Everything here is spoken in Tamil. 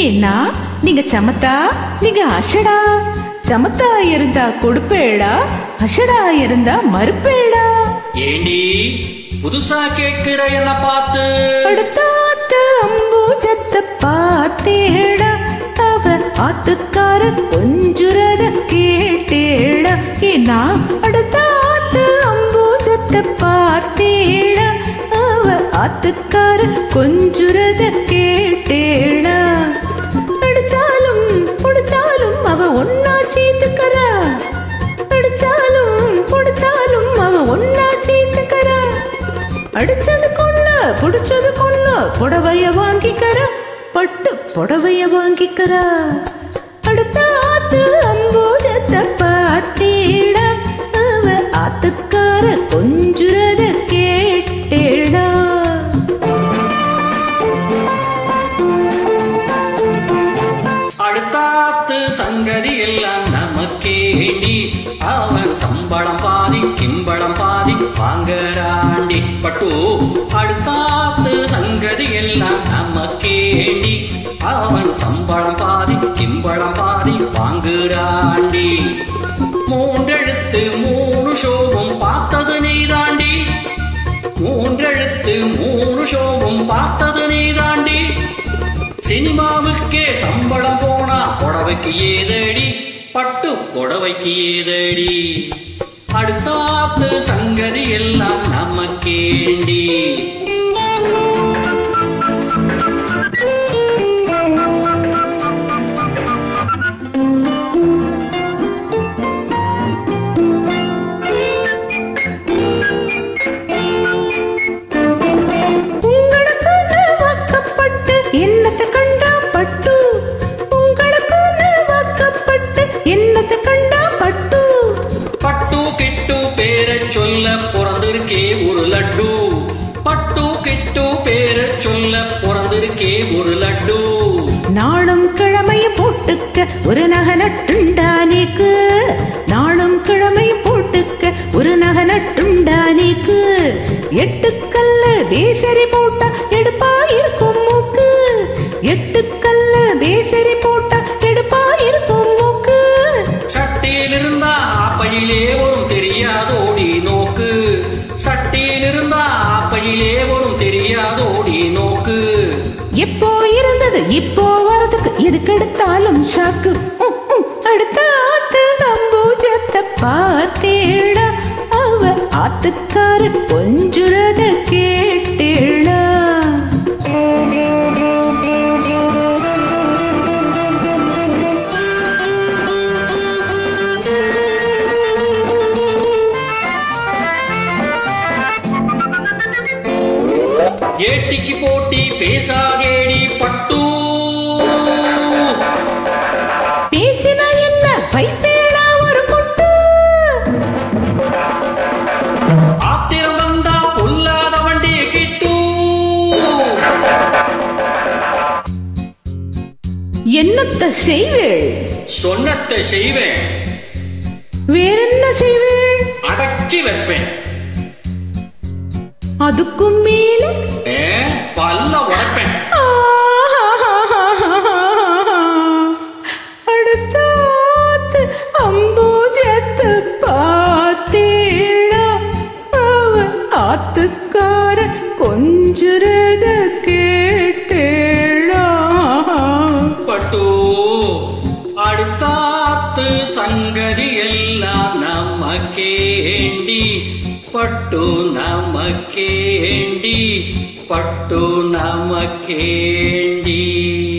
ஏன்னா நீங்க சமத்தா நீங்க அஷடா சமத்தா இருந்தா கொடுப்பேடா அஷடா இருந்தா மறுப்பேடா ஏண்டி புதுசா கேக்குற என்ன பார்த்து அடுத்தாத்து அம்பூஜத்தை பார்த்தேடா அவ ஆத்துக்கார கொஞ்சுறத கேட்டேடா ஏன்னா அடுத்தாத்து அம்பூஜத்தை பார்த்தேடா அவ ஆத்துக்கார கொஞ்சுறத கேட்டேடா அடிச்சாலும் புடிச்சாலும் அவ ஒன்னா சீத்துக்கறா அடிச்சாலும் புடிச்சாலும் அவ ஒன்னா சீத்துக்கறா அடிச்சது கொள்ள புடிச்சது கொள்ள புடவைய வாங்கிக்கற பட்டு புடவைய வாங்கிக்கற அடுத்த ஆத்து அம்பூஜத்தை பார்த்தேடா அவ ஆத்துக்கார கொஞ்சுறத கேட்டேடா அடுத்தாத்து சங்கதி எல்லாம் நமக்கேண்டி அவன் சம்பளம் பாதி கிம்பளம் பாதி வாங்கறாண்டி பட்டு அடுத்தாத்து சங்கதி எல்லாம் நமக்கேண்டி அவன் சம்பளம் பாதி கிம்பளம் பாதி வாங்குறாண்டி மூன்றெழுத்து மூணு ஷோவும் பார்த்தது நீதாண்டி மூன்றெழுத்து மூணு ஷோவும் பார்த்தது நீதாண்டி சினிமாவுக்கே சம்பளம் போனா புடவைக்கு ஏதடி பட்டு புடவைக்கு ஏதடி அடுத்தாத்து சங்கதி எல்லாம் நமக்கேண்டி உங்களுக்கு வாக்கப்பட்டு என்னத்தை கண்டா பட்டு உங்களுக்கு வாக்கப்பட்டு என்னத்தை கண்டா பட்டு பட்டு கிட்டு பேரை சொல்ல பிறந்திருக்கே ஒரு லட்டு பட்டு கிட்டு பேரை சொல்ல பிறந்திருக்கே ஒரு லட்டு நாளும் கிழமையும் போட்டுக்க ஒரு நகை நட்டுண்டானேக்கு நாளும் கிழமையும் போட்டுக்க ஒரு நகை நட்டுண்டானேக்கு எட்டுக்கல்ல வேசரி போட்டா எடுப்பா இருக்கும் மூக்கு எட்டுக்கல்ல வேசரி போட்டா எடுப்பா இருக்கும் மூக்கு சட்டியில் இருந்தா ஆப்பையிலே வரும் தெரியாதோடி நோக்கு சட்டியில் இருந்தா ஆப்பையிலே வரும் தெரியாதோடி நோக்கு எப்போ இருந்தது இப்போ வரதுக்கு எதுக்கெடுத்தாலும் ஷாக்கு உம், உம். அடுத்த ஆத்து அம்பூஜத்தை பார்த்தேடா அவ ஆத்துக்கார கொஞ்சுறத கேட்டேடா ஏட்டிக்கு போட்டி பேசாதேடி பட்டு பேசினா என்ன பைப்பேடா ஒரு கொட்டு ஆத்திரம் வந்தா பொல்லாத வண்டி கிட்டு என்னத்த செய்வேள் சொன்னத்தை செய்வேன் வேறென்ன செய்வேள் அடக்கி வைப்பேன் அதுக்கும் மேல ஏ, பல்ல உடைப்பேன் அடுத்தாத்து அம்பூஜத்தை பார்த்தேடா அவ ஆத்துக்கார கொஞ்சுறத கேட்டேடா பட்டு அடுத்தாத்து சங்கதி எல்லாம் நமக்கேண்டி பட்டு நமக்கேண்டி பட்டு நமக்கேண்டி